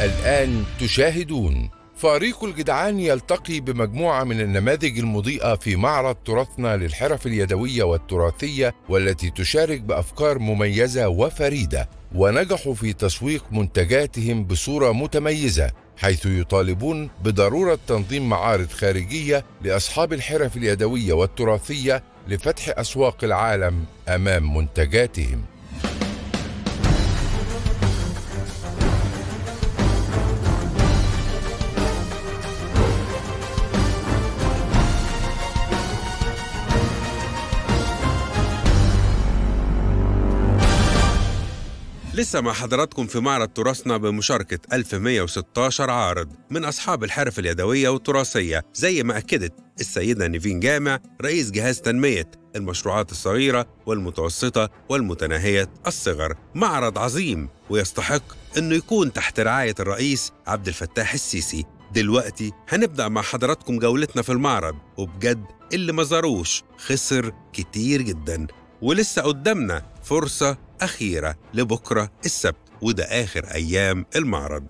الآن تشاهدون فريق الجدعان يلتقي بمجموعة من النماذج المضيئة في معرض تراثنا للحرف اليدوية والتراثية والتي تشارك بأفكار مميزة وفريدة ونجحوا في تسويق منتجاتهم بصورة متميزة حيث يطالبون بضرورة تنظيم معارض خارجية لأصحاب الحرف اليدوية والتراثية لفتح أسواق العالم أمام منتجاتهم لسه مع حضراتكم في معرض تراثنا بمشاركة 1116 عارض من أصحاب الحرف اليدوية والتراثية زي ما أكدت السيدة نيفين جامع رئيس جهاز تنمية المشروعات الصغيرة والمتوسطة والمتناهية الصغر معرض عظيم ويستحق أنه يكون تحت رعاية الرئيس عبد الفتاح السيسي دلوقتي هنبدأ مع حضراتكم جولتنا في المعرض وبجد اللي ما زاروش خسر كتير جدا ولسه قدامنا فرصة أخيرة لبكرة السبت وده آخر أيام المعرض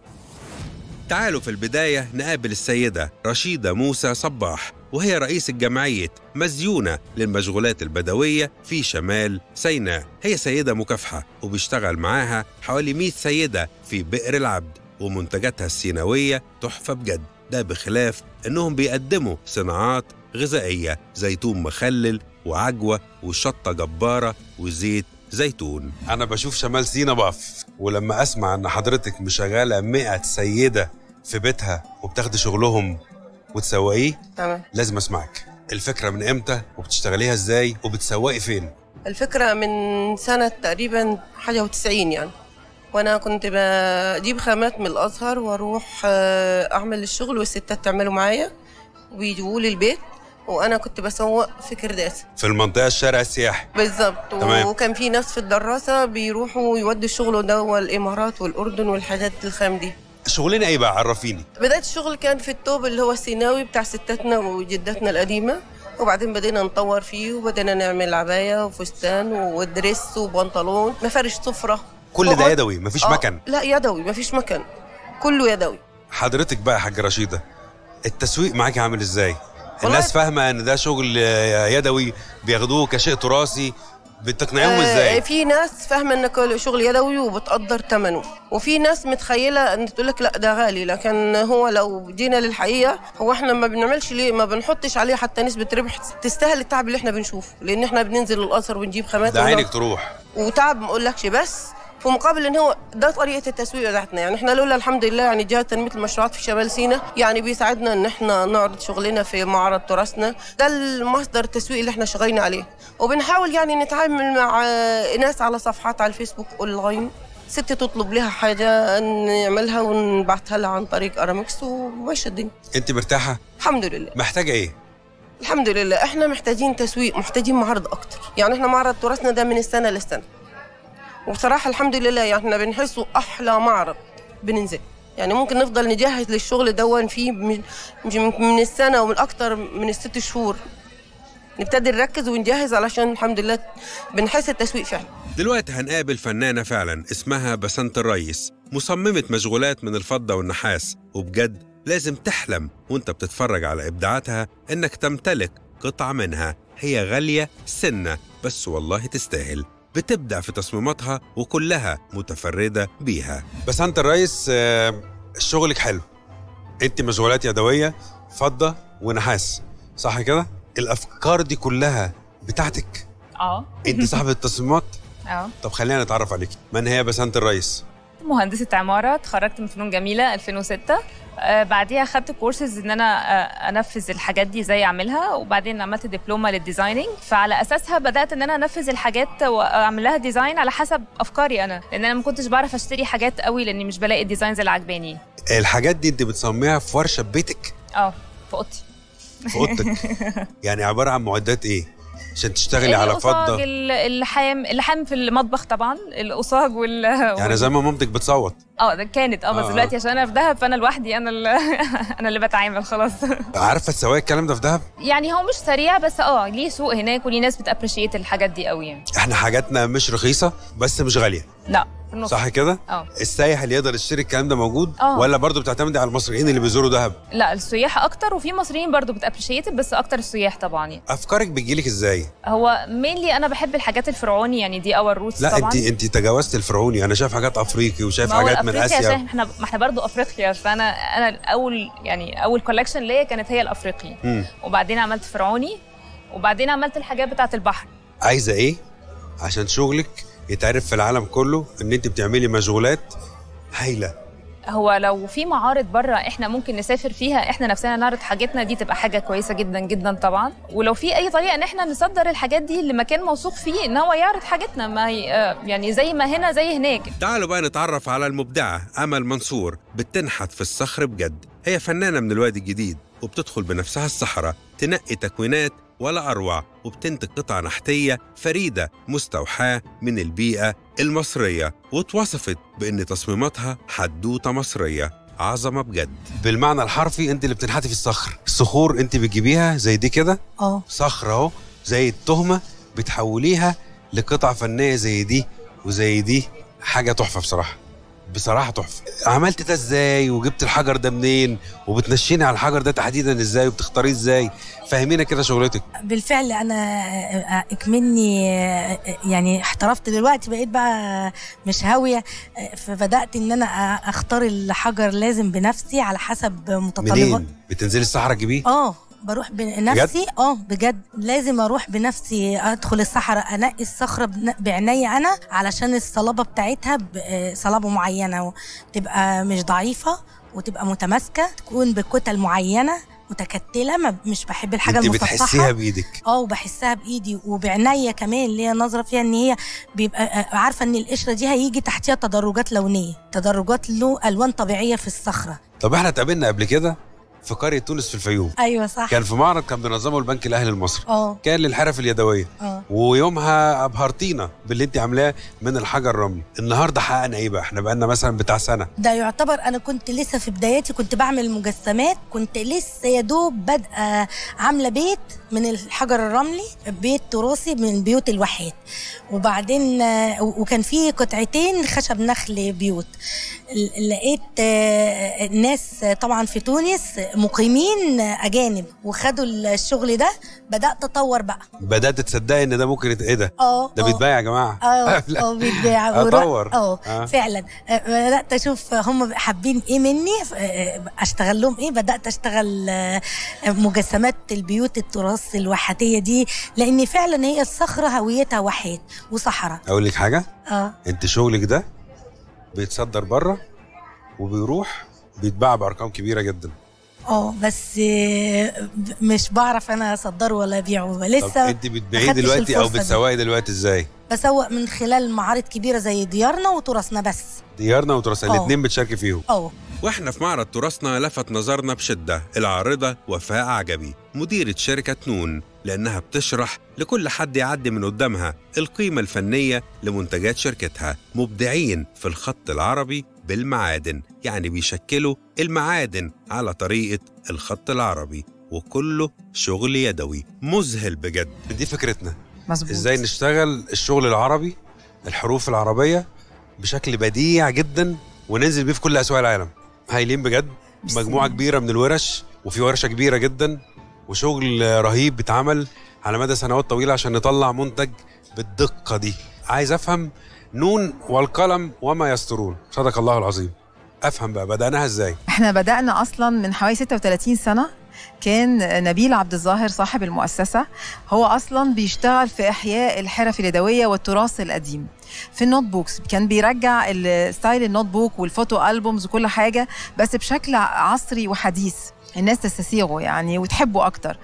تعالوا في البداية نقابل السيدة رشيدة موسى صباح وهي رئيس الجمعية مزيونة للمشغولات البدوية في شمال سيناء هي سيدة مكافحة وبيشتغل معاها حوالي 100 سيدة في بئر العبد ومنتجاتها السيناوية تحفة بجد ده بخلاف إنهم بيقدموا صناعات غذائية زيتون مخلل وعجوة وشطة جبارة وزيت زيتون انا بشوف شمال سينا بقف ولما اسمع ان حضرتك مشغله 100 سيده في بيتها وبتاخدي شغلهم وتسوقيه تمام لازم اسمعك الفكره من امتى وبتشتغليها ازاي وبتسوقي فين الفكرة من سنة تقريبا حاجة وتسعين يعني وأنا كنت بجيب خامات من الأزهر وأروح آه، أعمل الشغل والستات تعمله معايا ويجيبوا لي البيت وأنا كنت بسوق في كرداسة في المنطقه الشارع السياحي بالظبط تمام. وكان في ناس في الدراسة بيروحوا يودوا الشغل ده الإمارات والأردن والحاجات الخام دي شغلنا ايه بقى عرفيني بداية الشغل كان في التوب اللي هو السيناوي بتاع ستاتنا وجداتنا القديمة وبعدين بدينا نطور فيه وبدينا نعمل عباية وفستان ودريس وبنطلون مفارش سفرة كل ده وقعد- يدوي مفيش آه، مكن لا يدوي مفيش مكن كله يدوي حضرتك بقى يا حاجه رشيده التسويق معاكي عامل ازاي والله- الناس فاهمه ان ده شغل آه، يدوي بياخدوه كشيء تراثي بتقنعيهم آه، ازاي في ناس فاهمه ان كل شغل يدوي وبتقدر ثمنه وفي ناس متخيله ان تقول لك لا ده غالي لكن هو لو جينا للحقيقه هو احنا ما بنعملش ليه ما بنحطش عليه حتى نسبه ربح تستاهل التعب اللي احنا بنشوفه لان احنا بننزل القصر ونجيب خامات ده ونقعد- عينك تروح وتعب ما اقولكش بس في مقابل ان هو ده طريقه التسويق بتاعتنا يعني احنا لولا الحمد لله يعني جهه تنميه المشروعات في شمال سيناء يعني بيساعدنا ان احنا نعرض شغلنا في معرض تراثنا ده المصدر التسويق اللي احنا شغالين عليه وبنحاول يعني نتعامل مع آه، ناس على صفحات على الفيسبوك اونلاين ست تطلب لها حاجه نعملها ونبعتها لها عن طريق ارامكس وماشيه الدنيا انت مرتاحه الحمد لله محتاجه ايه الحمد لله احنا محتاجين تسويق محتاجين معرض اكتر يعني احنا معرض تراثنا ده من السنه للسنه وبصراحه الحمد لله يعني احنا بنحسه احلى معرض بننزل يعني ممكن نفضل نجهز للشغل دون فيه من من من السنه ومن اكتر من الست شهور نبتدي نركز ونجهز علشان الحمد لله بنحس التسويق فعلا دلوقتي هنقابل فنانة فعلا اسمها بسنت الريس مصممة مشغولات من الفضة والنحاس وبجد لازم تحلم وانت بتتفرج على إبداعاتها إنك تمتلك قطعة منها هي غالية سنة بس والله تستاهل بتبدع في تصميماتها وكلها متفردة بيها بس انت الرئيس آه، شغلك حلو انت مشغولات يدويه فضه ونحاس صح كده الافكار دي كلها بتاعتك اه انت صاحبه التصميمات اه طب خلينا نتعرف عليكي من هي بسنت الرئيس مهندسة عمارة اتخرجت من فنون جميلة 2006 آه بعديها خدت كورسز ان انا آه انفذ الحاجات دي ازاي اعملها وبعدين عملت دبلومه للديزايننج فعلى اساسها بدات ان انا انفذ الحاجات واعمل لها ديزاين على حسب افكاري انا لان انا ما كنتش بعرف اشتري حاجات قوي لاني مش بلاقي الديزاينز اللي عجباني الحاجات دي انت بتصمميها في ورشه ببيتك اه في اوضتي في اوضتك يعني عباره عن معدات ايه عشان تشتغلي على القصاج، فضه ال- اللحام اللحام في المطبخ طبعا القصاج وال يعني زي ما مامتك بتصوت اه ده كانت اه بس آه. دلوقتي عشان انا في دهب فانا لوحدي انا اللي انا اللي بتعامل خلاص عارفه تسوقي الكلام ده في دهب يعني هو مش سريع بس اه ليه سوق هناك وليه ناس بتابريشيت الحاجات دي قوي يعني احنا حاجاتنا مش رخيصه بس مش غاليه لا في النص صح كده اه السايح اللي يقدر يشتري الكلام ده موجود آه. ولا برضو بتعتمدي على المصريين اللي بيزوروا دهب لا السياح اكتر وفي مصريين برضو بتابريشيت بس اكتر السياح طبعا يعني افكارك بتجيلك ازاي هو مينلي انا بحب الحاجات الفرعوني يعني دي اور روتس لا طبعا انت انت تجاوزت الفرعوني انا شايف حاجات افريقي وشايف ما هو حاجات من الافريقي اسيا عشان احنا ما احنا برضو افريقيا فانا انا اول يعني اول كولكشن ليا كانت هي الافريقي مم. وبعدين عملت فرعوني وبعدين عملت الحاجات بتاعه البحر عايزه ايه عشان شغلك يتعرف في العالم كله ان انت بتعملي مشغولات هايله هو لو في معارض بره احنا ممكن نسافر فيها احنا نفسنا نعرض حاجتنا دي تبقى حاجه كويسه جدا جدا طبعا ولو في اي طريقه ان احنا نصدر الحاجات دي لمكان موثوق فيه ان هو يعرض حاجتنا ما هي آه، يعني زي ما هنا زي هناك تعالوا بقى نتعرف على المبدعة أمل منصور بتنحت في الصخر بجد هي فنانة من الوادي الجديد وبتدخل بنفسها الصحراء تنقي تكوينات ولا أروع وبتنتج قطع نحتية فريدة مستوحاة من البيئة المصرية واتوصفت بأن تصميماتها حدوتة مصرية عظمة بجد بالمعنى الحرفي انت اللي بتنحتي في الصخر الصخور انت بتجيبيها زي دي كده اه صخره اهو زي التهمه بتحوليها لقطع فنيه زي دي وزي دي حاجه تحفه بصراحه بصراحه تحفه عملت ده ازاي وجبت الحجر ده منين وبتنشيني على الحجر ده تحديدا ازاي وبتختاريه ازاي فهمينا كده شغلتك بالفعل انا اكمني يعني احترفت دلوقتي بقيت بقى مش هاويه فبدات ان انا اختار الحجر لازم بنفسي على حسب متطلبات منين بتنزلي الصحراء تجيبيه اه بروح بنفسي اه بجد لازم اروح بنفسي ادخل الصحراء انقي الصخره بن- بعناية انا علشان الصلابه بتاعتها ب- آه، صلابه معينه تبقى مش ضعيفه وتبقى متماسكه تكون بكتل معينه متكتله ما مش بحب الحاجه انت المسطحه بتحسيها بايدك اه وبحسها بايدي وبعناية كمان اللي هي نظره فيها ان هي بيبقى آه، عارفه ان القشره دي هيجي تحتيها تدرجات لونيه تدرجات له الوان طبيعيه في الصخره طب احنا اتقابلنا قبل كده في قريه تونس في الفيوم ايوه صح كان في معرض كان بينظمه البنك الاهلي المصري اه كان للحرف اليدويه اه ويومها ابهرتينا باللي انت عاملاه من الحجر الرملي النهارده حققنا ايه بقى احنا بقالنا مثلا بتاع سنه ده يعتبر انا كنت لسه في بداياتي كنت بعمل مجسمات كنت لسه يا دوب بادئه عامله بيت من الحجر الرملي بيت تراثي من بيوت الواحات وبعدين آه، وكان في قطعتين خشب نخل بيوت ل- لقيت آه، ناس طبعا في تونس مقيمين اجانب وخدوا الشغل ده بدات اطور بقى بدات تصدقي ان ده ممكن يت- ايه ده اه ده آه. بيتباع يا جماعه اه لا. اه بيتباع أطور. اه آه. فعلا آه، بدات اشوف هم حابين ايه مني ف- آه، اشتغل لهم ايه بدات اشتغل آه، مجسمات البيوت التراث الواحاتيه دي لان فعلا هي الصخره هويتها واحات وصحراء اقول لك حاجه اه انت شغلك ده بيتصدر بره وبيروح بيتباع بارقام كبيره جدا اه بس آه، مش بعرف انا اصدره ولا ابيعه طب لسه انت بتبيعيه خدتش دلوقتي او الفرصة دي. بتسوقي دلوقتي ازاي بسوق من خلال معارض كبيره زي ديارنا وتراثنا بس ديارنا وتراث اه. الاثنين بتشاركي فيهم اه واحنا في معرض تراثنا لفت نظرنا بشدة العارضة وفاء عجبي مديرة شركة نون لأنها بتشرح لكل حد يعدي من قدامها القيمة الفنية لمنتجات شركتها مبدعين في الخط العربي بالمعادن يعني بيشكلوا المعادن على طريقة الخط العربي وكله شغل يدوي مذهل بجد دي فكرتنا مظبوط ازاي نشتغل الشغل العربي الحروف العربيه بشكل بديع جدا وننزل بيه في كل اسواق العالم هايلين بجد ميرسي. مجموعه كبيره من الورش وفي ورشه كبيره جدا وشغل رهيب بيتعمل على مدى سنوات طويله عشان نطلع منتج بالدقه دي عايز افهم نون والقلم وما يسترون صدق الله العظيم افهم بقى بداناها ازاي احنا بدأنا أصلا من حوالي 36 سنة كان نبيل عبد الظاهر صاحب المؤسسة هو أصلا بيشتغل في إحياء الحرف اليدوية والتراث القديم في النوت بوكس كان بيرجع الستايل النوت بوك والفوتو ألبومز وكل حاجة بس بشكل عصري وحديث الناس تستسيغه يعني وتحبه أكتر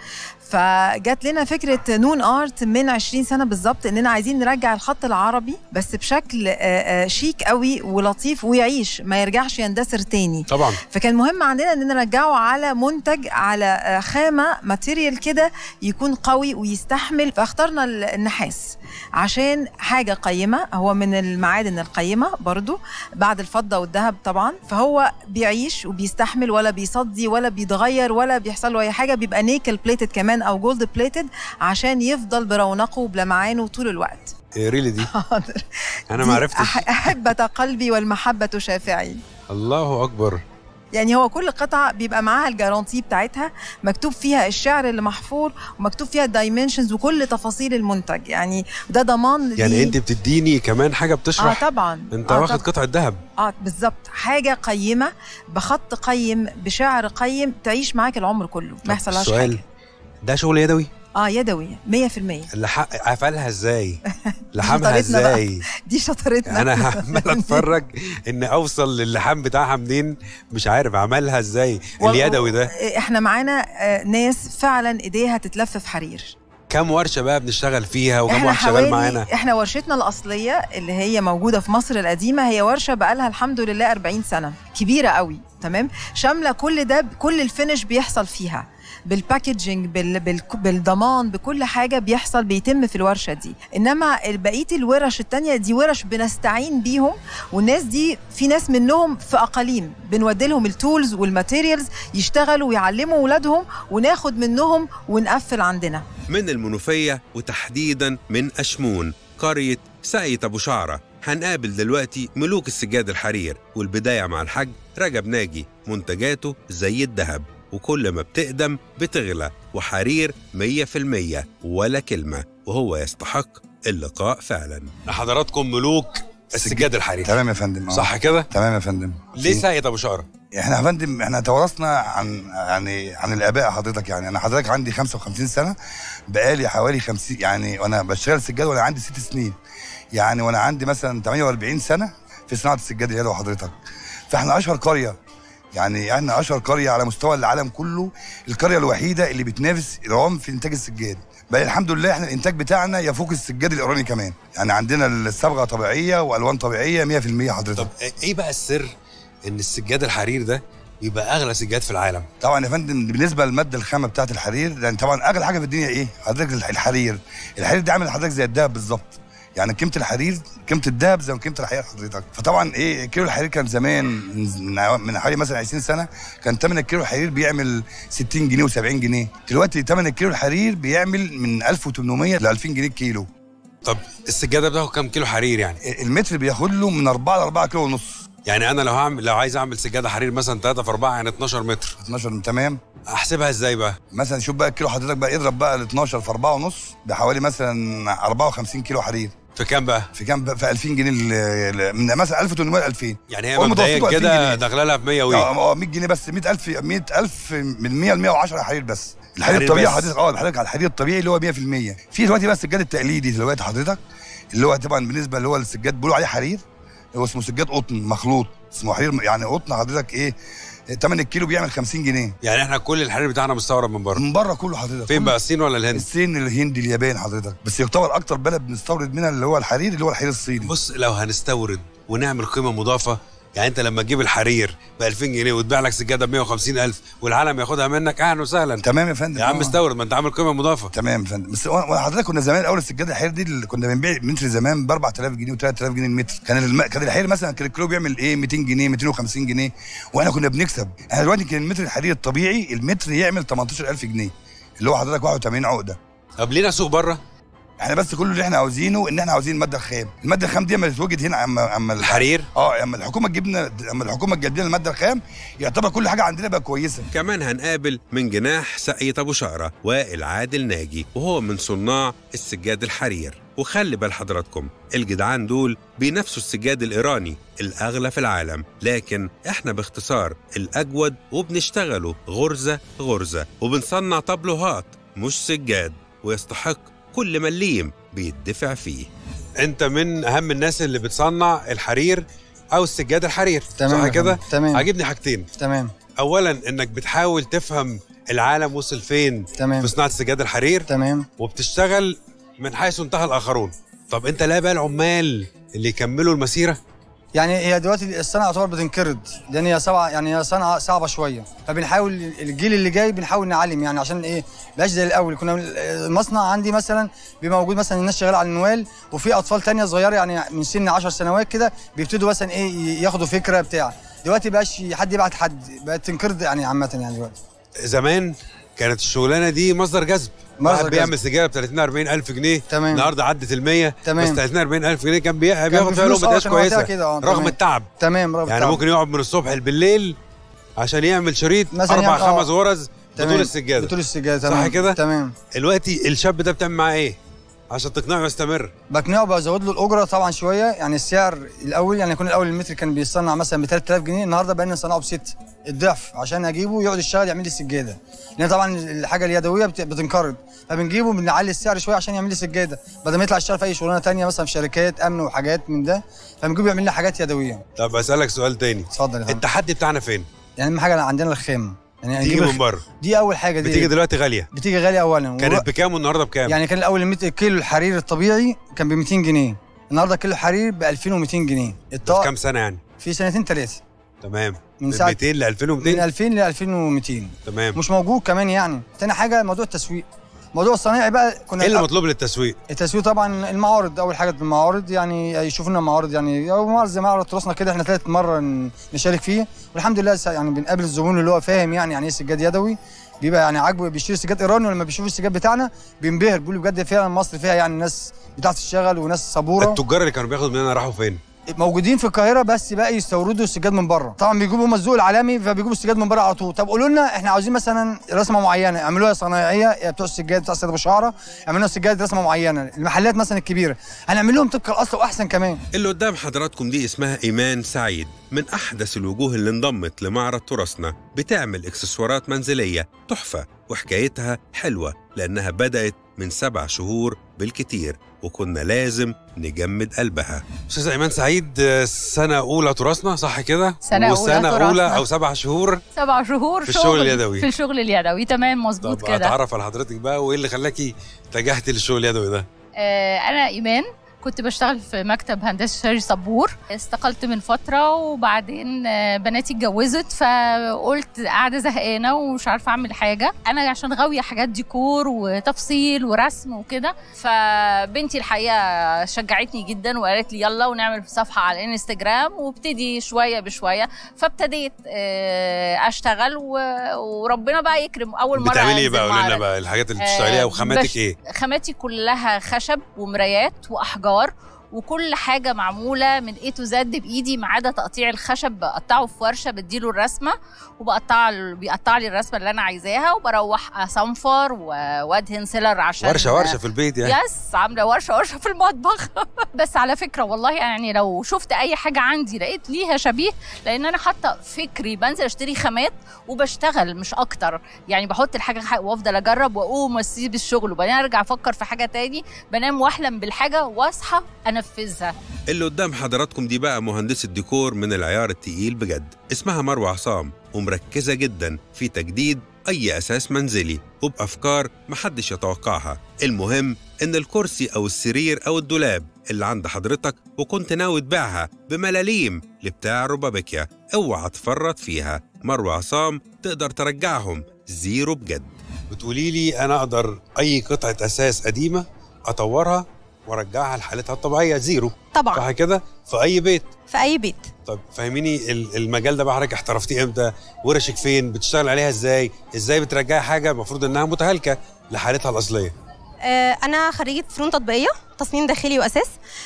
فجات لنا فكره نون ارت من 20 سنه بالظبط اننا عايزين نرجع الخط العربي بس بشكل آه، آه، شيك قوي ولطيف ويعيش ما يرجعش يندثر تاني طبعا فكان مهم عندنا ان نرجعه على منتج على آه، خامه ماتيريال كده يكون قوي ويستحمل فاخترنا ال- النحاس عشان حاجه قيمه هو من المعادن القيمه برضو بعد الفضه والذهب طبعا فهو بيعيش وبيستحمل ولا بيصدي ولا بيتغير ولا بيحصل له اي حاجه بيبقى نيكل بليتد كمان او جولد بليتد عشان يفضل برونقه وبلمعانه طول الوقت إيه ريلي دي حاضر انا دي ما عرفتش أح- أحبة قلبي والمحبة شافعي الله اكبر يعني هو كل قطعة بيبقى معاها الجارانتي بتاعتها مكتوب فيها الشعر اللي محفور ومكتوب فيها الدايمنشنز وكل تفاصيل المنتج يعني ده ضمان يعني ليه- انت بتديني كمان حاجه اه بتشرح طبعا انت آه واخد طبعاً. قطعه ذهب اه بالظبط حاجة قيمة بخط قيم بشعر قيم تعيش معاك العمر كله ما يحصلهاش السؤال حاجة ده شغل يدوي اه يدوي 100% اللي حق قفلها ازاي لحمها شطارتنا بقى. ازاي دي شطارتنا انا عمال اتفرج ان اوصل للحام بتاعها منين مش عارف عملها ازاي و- اليدوي ده احنا معانا آه، ناس فعلا ايديها تتلف في حرير كم ورشه بقى بنشتغل فيها وكم احنا واحد شغال حوالي معانا احنا ورشتنا الاصليه اللي هي موجوده في مصر القديمه هي ورشه بقالها الحمد لله 40 سنه كبيره قوي تمام شامله كل ده كل الفينش بيحصل فيها بالباكجينج بال بال بالضمان بكل حاجه بيحصل بيتم في الورشه دي انما بقيه الورش التانية دي ورش بنستعين بيهم والناس دي في ناس منهم في اقاليم بنودي لهم التولز والماتيريالز يشتغلوا ويعلموا اولادهم وناخد منهم ونقفل عندنا من المنوفية وتحديدا من أشمون قرية ساقية أبو شعرة هنقابل دلوقتي ملوك السجاد الحرير والبداية مع الحاج رجب ناجي منتجاته زي الذهب وكل ما بتقدم بتغلى وحرير 100% ولا كلمة وهو يستحق اللقاء فعلا حضراتكم ملوك السجاد الحريري تمام يا فندم آه. صح كده تمام يا فندم ليه ساقية ابو شعره احنا يا فندم احنا توارثنا عن يعني عن الاباء حضرتك يعني انا حضرتك عندي 55 سنه بقالي حوالي 50 يعني وانا بشتغل سجاد وانا عندي ست سنين يعني وانا عندي مثلا 48 سنه في صناعه السجاد اليدوي حضرتك فاحنا اشهر قريه يعني احنا اشهر قريه على مستوى العالم كله القريه الوحيده اللي بتنافس ايران في انتاج السجاد بل الحمد لله احنا الانتاج بتاعنا يفوق السجاد الايراني كمان يعني عندنا الصبغه طبيعيه والوان طبيعيه 100% حضرتك طب ايه بقى السر ان السجاد الحرير ده يبقى اغلى سجاد في العالم طبعا يا فندم بالنسبه للماده الخامه بتاعه الحرير لان طبعا اغلى حاجه في الدنيا ايه حضرتك الح- الحرير الحرير ده عامل حضرتك زي الذهب بالظبط يعني قيمه الحرير قيمه الذهب زي قيمه الحرير حضرتك فطبعا ايه كيلو الحرير كان زمان من من حوالي مثلا 20 سنه كان ثمن الكيلو الحرير بيعمل 60 جنيه و70 جنيه دلوقتي ثمن الكيلو الحرير بيعمل من 1800 ل 2000 جنيه الكيلو طب السجاده بتاخد كام كيلو حرير يعني المتر بياخد له من 4 ل 4 كيلو ونص يعني انا لو هعمل لو عايز اعمل سجاده حرير مثلا 3 في 4 يعني 12 متر 12 تمام احسبها ازاي بقى مثلا شوف بقى الكيلو حضرتك بقى اضرب بقى ال 12 في 4 ونص بحوالي مثلا 54 كيلو حرير في كام بقى في كام بقى؟ في 2000 جنيه ال- ال- من مثلا 1800 ل 2000 يعني هي هو مبدئيا متوسطه 2000 كده جنيه. داخله لها في 100 وي اه اه 100 جنيه بس 100000 100000 من 100 ل 110 حرير بس الحرير حرير الطبيعي بس. حضرتك اه الحرير على الحرير الطبيعي اللي هو 100% في دلوقتي بقى السجاد التقليدي دلوقتي حضرتك اللي هو طبعا بالنسبه اللي هو السجاد بيقولوا عليه حرير هو اسمه سجاد قطن مخلوط اسمه حرير يعني قطن حضرتك ايه ثمن الكيلو بيعمل 50 جنيه يعني احنا كل الحرير بتاعنا مستورد من بره من بره كله حضرتك فين كله. بقى الصين ولا الهند الصين الهند اليابان حضرتك بس يعتبر اكتر بلد بنستورد منها اللي هو الحرير اللي هو الحرير الصيني بص لو هنستورد ونعمل قيمه مضافه يعني انت لما تجيب الحرير ب 2000 جنيه وتبيع لك سجاده ب 150000 والعالم ياخدها منك اهلا وسهلا تمام يا فندم يا عم آه. استورد ما انت عامل قيمه مضافه تمام يا فندم بس هو- حضرتك كنا زمان اول السجاده الحرير دي اللي كنا بنبيع متر زمان ب 4000 جنيه و3000 جنيه المتر كان الم... كان الحرير مثلا كان الكيلو بيعمل ايه 200 جنيه 250 جنيه واحنا كنا بنكسب احنا دلوقتي كان المتر الحرير الطبيعي المتر يعمل 18000 جنيه اللي هو حضرتك 81 عقده طب لينا سوق بره احنا بس كل اللي احنا عاوزينه ان احنا عاوزين الماده الخام الماده الخام دي اما تتوجد هنا اما اما الح- الحرير اه اما الحكومه تجيب لنا اما الحكومه تجيب لنا الماده الخام يعتبر كل حاجه عندنا بقى كويسه كمان هنقابل من جناح ساقية أبو شقرة وائل عادل ناجي وهو من صناع السجاد الحرير وخلي بال حضراتكم الجدعان دول بينافسوا السجاد الإيراني الأغلى في العالم لكن إحنا باختصار الأجود وبنشتغله غرزة غرزة وبنصنع طبلوهات مش سجاد ويستحق كل مليم بيدفع فيه انت من اهم الناس اللي بتصنع الحرير او السجاد الحرير تمام صح يا كده فندم. تمام عاجبني حاجتين تمام اولا انك بتحاول تفهم العالم وصل فين تمام في صناعه سجاد الحرير تمام وبتشتغل من حيث انتهى الاخرون طب انت لا بقى العمال اللي يكملوا المسيره يعني هي دلوقتي الصنعه يعتبر بتنقرض لان هي صعبه يعني هي صنعه صعبه شويه فبنحاول الجيل اللي جاي بنحاول نعلم يعني عشان ايه بقاش زي الاول كنا المصنع عندي مثلا بيبقى موجود مثلا الناس شغاله على النوال وفي اطفال تانية صغيره يعني من سن 10 سنوات كده بيبتدوا مثلا ايه ياخدوا فكره بتاع دلوقتي بقاش حد يبعت حد بقت تنقرض يعني عامه يعني دلوقتي زمان كانت الشغلانه دي مصدر جذب مصدر واحد جذب. بيعمل سجاره ب 30 40 الف جنيه تمام. النهارده عدت ال 100 تمام. بس 30 40 الف جنيه كان بي- بياخد فيها بفلوس، لقمه آه، عيش كان وقتها كويسه كده، آه، رغم تمام. التعب تمام رغم يعني التعب. ممكن يقعد من الصبح بالليل عشان يعمل شريط مثلا اربع يعمل- آه. خمس غرز تمام. بطول السجاده بطول السجاده صح تمام كده؟ تمام دلوقتي الشاب ده بتعمل معاه ايه عشان تقنعه يستمر بقنعه بزود له الاجره طبعا شويه يعني السعر الاول يعني يكون الاول المتر كان بيصنع مثلا ب 3000 جنيه النهارده بقينا نصنعه بست الضعف عشان اجيبه يقعد يشتغل يعمل لي السجاده لان طبعا الحاجه اليدويه بت- بتنقرض فبنجيبه بنعلي السعر شويه عشان يعمل لي سجاده بدل ما يطلع يشتغل في اي شغلانه تانية مثلا في شركات امن وحاجات من ده فبنجيبه يعمل لي حاجات يدويه طب اسالك سؤال تاني اتفضل يا فندم التحدي بتاعنا فين يعني اهم حاجه عندنا الخام يعني تيجي نجيب من الخ- بره دي اول حاجه دي بتيجي دلوقتي غاليه بتيجي غاليه اولا كانت بكام والنهارده بكام يعني كان الاول المت- كيلو الحرير الطبيعي كان ب 200 جنيه النهارده كيلو الحرير ب 2200 جنيه ده في الطاقه كام سنه يعني في سنتين ثلاثه تمام من من ساعة- 200 ل من 2200 2000 ل 2200 تمام مش موجود كمان يعني تاني حاجه موضوع التسويق موضوع الصنايعي بقى كنا ايه اللي الأ- مطلوب للتسويق التسويق طبعا المعارض اول حاجه المعارض يعني يشوفوا لنا معارض يعني او معرض زي معرض تراثنا كده احنا ثالث مره ن- نشارك فيه والحمد لله س- يعني بنقابل الزبون اللي هو فاهم يعني يعني ايه سجاد يدوي بيبقى يعني عاجبه بيشتري سجاد ايراني ولما بيشوف السجاد بتاعنا بينبهر بيقول بجد فعلا مصر فيها يعني ناس بتعرف تشتغل وناس صبوره التجار اللي كانوا بياخدوا مننا راحوا فين موجودين في القاهره بس بقى يستوردوا السجاد من بره طبعا بيجيبوا هم الذوق العالمي فبيجيبوا السجاد من بره على طول طب قولوا لنا احنا عاوزين مثلا رسمه معينه اعملوها صنايعيه يا بتوع السجاد بتوع السجاد ابو شعره اعملوا لنا السجاد رسمه معينه المحلات مثلا الكبيره هنعمل لهم طبق الاصل واحسن كمان اللي قدام حضراتكم دي اسمها إيمان سعيد من أحدث الوجوه اللي انضمت لمعرض تراثنا بتعمل إكسسوارات منزلية تحفة وحكايتها حلوة لأنها بدأت من سبع شهور بالكتير وكنا لازم نجمد قلبها استاذ ايمان سعيد آه، سنه اولى تراثنا صح كده سنة أولى وسنه تراثنا. اولى او سبع شهور سبع شهور في الشغل اليدوي. في الشغل اليدوي تمام مظبوط طب كده اتعرف على حضرتك بقى وايه اللي خلاكي اتجهتي للشغل اليدوي ده آه انا ايمان كنت بشتغل في مكتب هندسه شاري صبور استقلت من فتره وبعدين آه، بناتي اتجوزت فقلت قاعده زهقانه ومش عارفه اعمل حاجه انا عشان غاويه حاجات ديكور وتفصيل ورسم وكده فبنتي الحقيقه شجعتني جدا وقالت لي يلا ونعمل صفحه على الانستجرام وابتدي شويه بشويه فابتديت آه، اشتغل و- وربنا بقى يكرم اول مره بتعملي ايه أنزل بقى قولي لنا معرض. بقى الحاجات اللي آه، بتشتغليها وخاماتك بش- ايه خاماتي كلها خشب ومرايات واحجار وكل حاجه معموله من اي تو زد بايدي ما عدا تقطيع الخشب بقطعه في ورشه بديله الرسمه وبقطع بيقطع لي الرسمه اللي انا عايزاها وبروح اصنفر و- وادهن سيلر عشان ورشه ورشه في البيت يعني يس عامله ورشه ورشه في المطبخ بس على فكره والله يعني لو شفت اي حاجه عندي لقيت ليها شبيه لان انا حاطه فكري بنزل اشتري خامات وبشتغل مش اكتر يعني بحط الحاجه ح- وافضل اجرب واقوم واسيب الشغل وبعدين ارجع افكر في حاجه تاني بنام واحلم بالحاجه واصحى انفذها اللي قدام حضراتكم دي بقى مهندسة ديكور من العيار التقيل بجد اسمها مروة عصام ومركزة جدا في تجديد أي أساس منزلي وبأفكار محدش يتوقعها المهم إن الكرسي أو السرير أو الدولاب اللي عند حضرتك وكنت ناوي تبيعها بملاليم لبتاع روبابيكيا اوعى تفرط فيها مروة عصام تقدر ترجعهم زيرو بجد بتقولي لي انا اقدر اي قطعه اساس قديمه اطورها وارجعها لحالتها الطبيعيه زيرو طبعا صح كده في اي بيت في اي بيت طب فهميني ال- المجال ده بقى حضرتك احترفتيه امتى ورشك فين بتشتغل عليها ازاي ازاي بترجعي حاجه المفروض انها متهالكه لحالتها الاصليه آه، انا خريجه فنون تطبيقيه تصميم داخلي واساس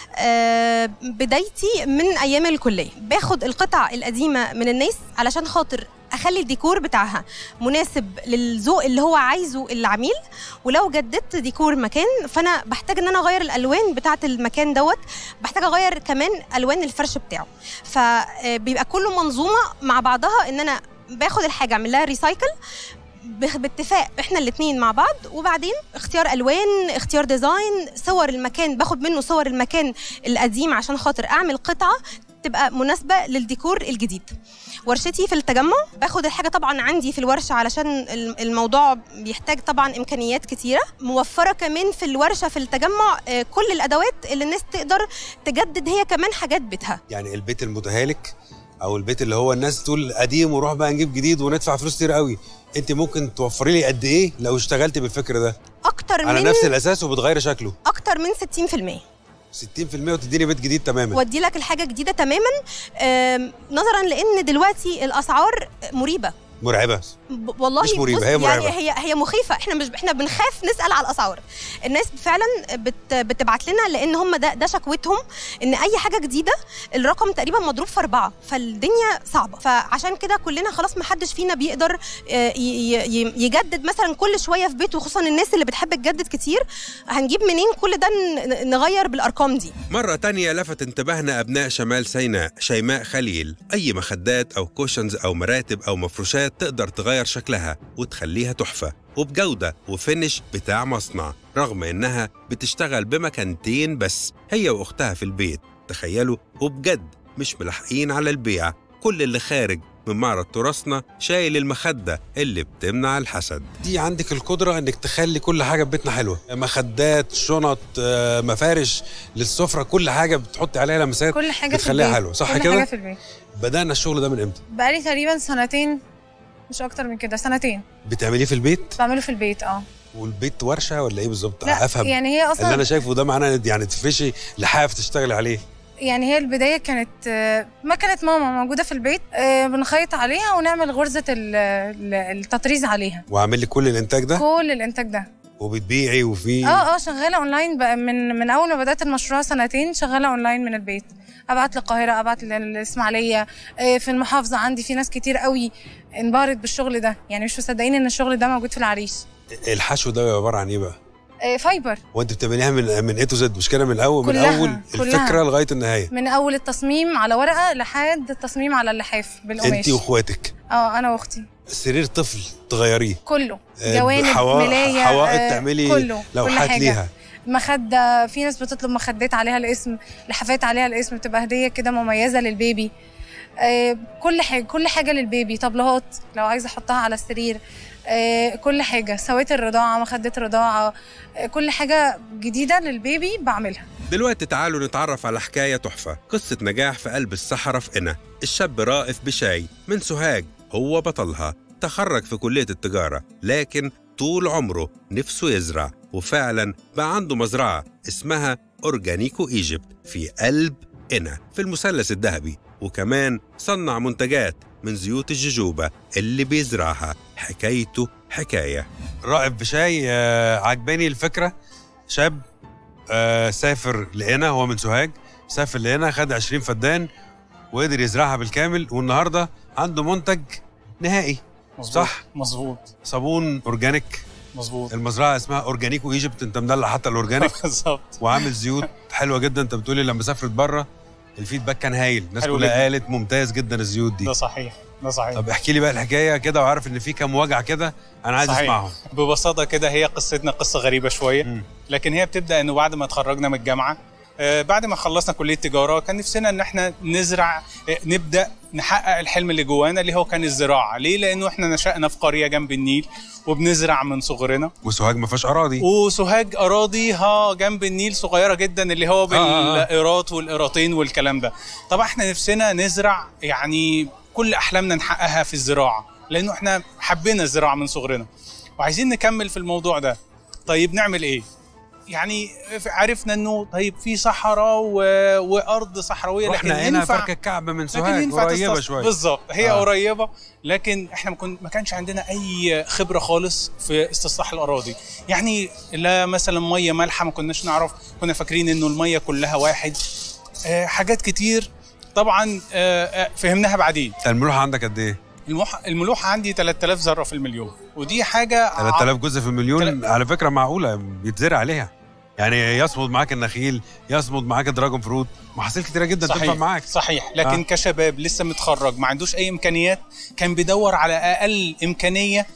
آه، بدايتي من ايام الكليه باخد القطع القديمه من الناس علشان خاطر اخلي الديكور بتاعها مناسب للذوق اللي هو عايزه العميل ولو جددت ديكور مكان فانا بحتاج ان انا اغير الالوان بتاعه المكان دوت بحتاج اغير كمان الوان الفرش بتاعه فبيبقى كله منظومه مع بعضها ان انا باخد الحاجه اعمل لها ريسايكل بخ- باتفاق احنا الاثنين مع بعض وبعدين اختيار الوان اختيار ديزاين صور المكان باخد منه صور المكان القديم عشان خاطر اعمل قطعه تبقى مناسبه للديكور الجديد ورشتي في التجمع باخد الحاجه طبعا عندي في الورشه علشان الم- الموضوع بيحتاج طبعا امكانيات كتيره موفره كمان في الورشه في التجمع آه، كل الادوات اللي الناس تقدر تجدد هي كمان حاجات بيتها يعني البيت المتهالك او البيت اللي هو الناس تقول قديم وروح بقى نجيب جديد وندفع فلوس كتير قوي انت ممكن توفري لي قد ايه لو اشتغلتي بالفكر ده اكتر على من نفس الاساس وبتغيري شكله اكتر من 60% 60% وتديني بيت جديد تماما وادي لك الحاجه جديده تماما آم، نظرا لان دلوقتي الاسعار مريبه مرعبه ب- والله مش مريبة، بص، هي مرعبة. يعني هي هي مخيفه احنا مش احنا بنخاف نسال على الاسعار الناس فعلا بت بتبعت لنا لان هم ده ده شكوتهم ان اي حاجه جديده الرقم تقريبا مضروب في اربعه فالدنيا صعبه فعشان كده كلنا خلاص ما حدش فينا بيقدر آه، ي- ي- ي- يجدد مثلا كل شويه في بيته خصوصا الناس اللي بتحب تجدد كتير هنجيب منين كل ده ن- نغير بالارقام دي مرة تانية لفت انتباهنا أبناء شمال سيناء شيماء خليل أي مخدات أو كوشنز أو مراتب أو مفروشات تقدر تغير شكلها وتخليها تحفة وبجودة وفينش بتاع مصنع رغم إنها بتشتغل بمكانتين بس هي وأختها في البيت تخيلوا وبجد مش ملاحقين على البيع كل اللي خارج من معرض تراثنا شايل المخدة اللي بتمنع الحسد دي عندك القدره انك تخلي كل حاجه في بيتنا حلوه مخدات شنط آه، مفارش للسفره كل حاجه بتحطي عليها لمسات كل حاجه في بتخليها البيت حلوه صح كل كده حاجه في البيت بدانا الشغل ده من امتى بقالي تقريبا سنتين مش اكتر من كده سنتين بتعمليه في البيت بعمله في البيت اه والبيت ورشه ولا ايه بالظبط لا، افهم يعني هي أصلاً- اللي انا شايفه ده معناه يعني تفرشي لحاف تشتغلي عليه يعني هي البدايه كانت آه، مكنه ماما موجوده في البيت آه، بنخيط عليها ونعمل غرزه ال- ال- التطريز عليها واعمل لي كل الانتاج ده كل الانتاج ده وبتبيعي وفي اه اه شغاله اونلاين بقى من من اول ما بدات المشروع سنتين شغاله اونلاين من البيت ابعت للقاهره ابعت للاسماعيليه آه، في المحافظه عندي في ناس كتير قوي انبهرت بالشغل ده يعني مش مصدقين ان الشغل ده موجود في العريش الحشو ده عباره عن ايه بقى آه، فايبر وانت بتعمليها من من اي تو زد مش كده من الاول من كلها، اول كلها. الفكره لغايه النهايه من اول التصميم على ورقه لحد التصميم على اللحاف بالقماش انت واخواتك اه انا واختي سرير طفل تغيريه كله آه، جوانب حوا- ملايه حوائط آه، تعملي كله لوحات كل حاجة. ليها مخده في ناس بتطلب مخدات عليها الاسم لحافات عليها الاسم بتبقى هديه كده مميزه للبيبي آه، كل حاجه كل حاجه للبيبي طبلات لو عايزه احطها على السرير آه، كل حاجه سويت الرضاعه مخدات رضاعه آه، كل حاجه جديده للبيبي بعملها دلوقتي تعالوا نتعرف على حكاية تحفة قصة نجاح في قلب الصحراء في قنا الشاب رائف بشاي من سوهاج هو بطلها تخرج في كلية التجارة لكن طول عمره نفسه يزرع وفعلا بقى عنده مزرعة اسمها أورجانيكو إيجيبت في قلب قنا في المثلث الذهبي وكمان صنع منتجات من زيوت الججوبة اللي بيزرعها حكايته حكاية رائف بشاي آه، عجباني الفكره شاب آه، سافر لقنا هو من سوهاج سافر لقنا خد 20 فدان وقدر يزرعها بالكامل والنهارده عنده منتج نهائي مظبوط. صح مظبوط صابون اورجانيك مظبوط المزرعه اسمها اورجانيكو ايجيبت انت مدلع حتى الاورجانيك بالظبط وعامل زيوت حلوه جدا انت بتقولي لما سافرت بره الفيدباك كان هايل الناس حلو كلها جداً. قالت ممتاز جدا الزيوت دي ده صحيح ده صحيح طب احكي لي بقى الحكايه كده وعارف ان في كام وجع كده انا عايز صحيح. اسمعهم ببساطه كده هي قصتنا قصه غريبه شويه لكن هي بتبدا انه بعد ما اتخرجنا من الجامعه آه، بعد ما خلصنا كليه تجاره كان نفسنا ان احنا نزرع آه، نبدا نحقق الحلم اللي جوانا اللي هو كان الزراعه ليه لانه احنا نشأنا في قريه جنب النيل وبنزرع من صغرنا وسوهاج ما فيهاش اراضي وسوهاج اراضيها جنب النيل صغيره جدا اللي هو آه، آه. بالقيراط والقيراطين والكلام ده طبعا احنا نفسنا نزرع يعني كل احلامنا نحققها في الزراعه لانه احنا حبينا الزراعه من صغرنا وعايزين نكمل في الموضوع ده طيب نعمل ايه يعني عرفنا انه طيب في صحراء و... وارض صحراويه لكن رحنا هنا ينفع فرك الكعب من لكن سوهاج ينفع قريبه تستص- شويه بالظبط هي آه. آه. قريبه لكن احنا ما, كن... ما كانش عندنا اي خبره خالص في استصلاح الاراضي يعني لا مثلا ميه مالحه ما كناش نعرف كنا فاكرين انه الميه كلها واحد آه حاجات كتير طبعا آه آه فهمناها بعدين الملوحه عندك قد ايه؟ الملوحه الملوحه عندي 3000 ذره في المليون ودي حاجه 3000 جزء في المليون على فكره معقوله بيتزرع عليها يعني يصمد معاك النخيل يصمد معاك الدراجون فروت محاصيل كتيره جدا صحيح تنفع معاك صحيح لكن آه. آه. كشباب لسه متخرج ما عندوش اي امكانيات كان بيدور على اقل امكانيه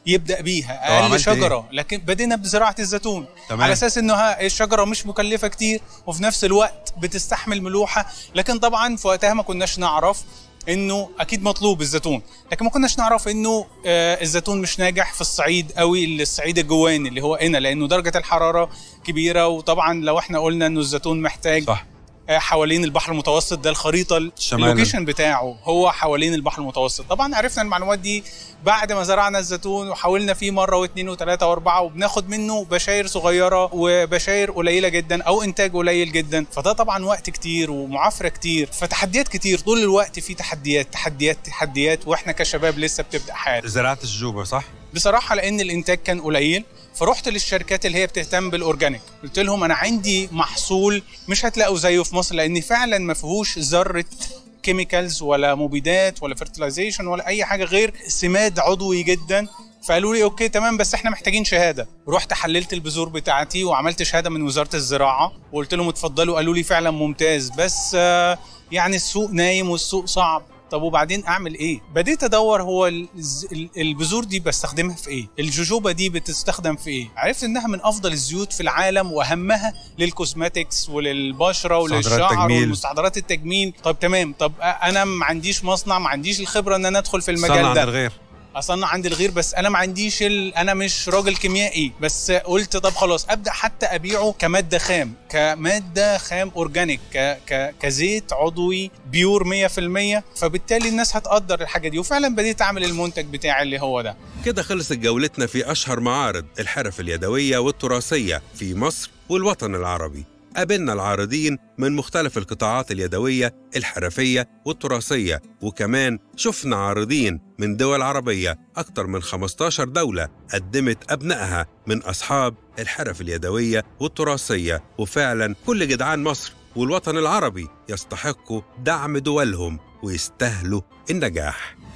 يبدا بيها طب اقل عملت إيه؟ شجره لكن بدينا بزراعه الزيتون تمام. على اساس انه ها الشجره مش مكلفه كتير وفي نفس الوقت بتستحمل ملوحه لكن طبعا في وقتها ما كناش نعرف انه اكيد مطلوب الزيتون لكن ما كناش نعرف انه آه الزيتون مش ناجح في الصعيد قوي الصعيد الجواني اللي هو هنا لانه درجه الحراره كبيره وطبعا لو احنا قلنا انه الزيتون محتاج صح. آه، حوالين البحر المتوسط ده الخريطه الشمال. اللوكيشن بتاعه هو حوالين البحر المتوسط طبعا عرفنا المعلومات دي بعد ما زرعنا الزيتون وحاولنا فيه مره واثنين وثلاثه واربعه وبناخد منه بشاير صغيره وبشاير قليله جدا او انتاج قليل جدا فده طبعا وقت كتير ومعافره كتير فتحديات كتير طول الوقت في تحديات تحديات تحديات واحنا كشباب لسه بتبدا حياتنا زراعه الجوبه صح بصراحه لان الانتاج كان قليل فرحت للشركات اللي هي بتهتم بالاورجانيك قلت لهم انا عندي محصول مش هتلاقوا زيه في مصر لان فعلا ما فيهوش ذره كيميكالز ولا مبيدات ولا فيرتلايزيشن ولا اي حاجه غير سماد عضوي جدا فقالوا لي اوكي تمام بس احنا محتاجين شهاده رحت حللت البذور بتاعتي وعملت شهاده من وزاره الزراعه وقلت لهم اتفضلوا قالوا لي فعلا ممتاز بس آه، يعني السوق نايم والسوق صعب طب وبعدين اعمل ايه بديت ادور هو الز- ال- البذور دي بستخدمها في ايه الجوجوبا دي بتستخدم في ايه عرفت انها من افضل الزيوت في العالم واهمها للكوزماتكس وللبشره مستحضرات وللشعر التجميل. والمستحضرات التجميل طب تمام طب أ- انا ما عنديش مصنع ما عنديش الخبره ان انا ادخل في صنع المجال عند ده الغير اصنع عند الغير بس انا ما عنديش ال... انا مش راجل كيميائي بس قلت طب خلاص ابدا حتى ابيعه كماده خام كماده خام اورجانيك ك... ك... كزيت عضوي بيور 100% فبالتالي الناس هتقدر الحاجه دي وفعلا بديت اعمل المنتج بتاعي اللي هو ده كده خلصت جولتنا في أشهر معارض الحرف اليدوية والتراثية في مصر والوطن العربي قابلنا العارضين من مختلف القطاعات اليدوية الحرفية والتراثية وكمان شفنا عارضين من دول عربية أكثر من 15 دولة قدمت أبنائها من أصحاب الحرف اليدوية والتراثية وفعلا كل جدعان مصر والوطن العربي يستحقوا دعم دولهم ويستاهلوا النجاح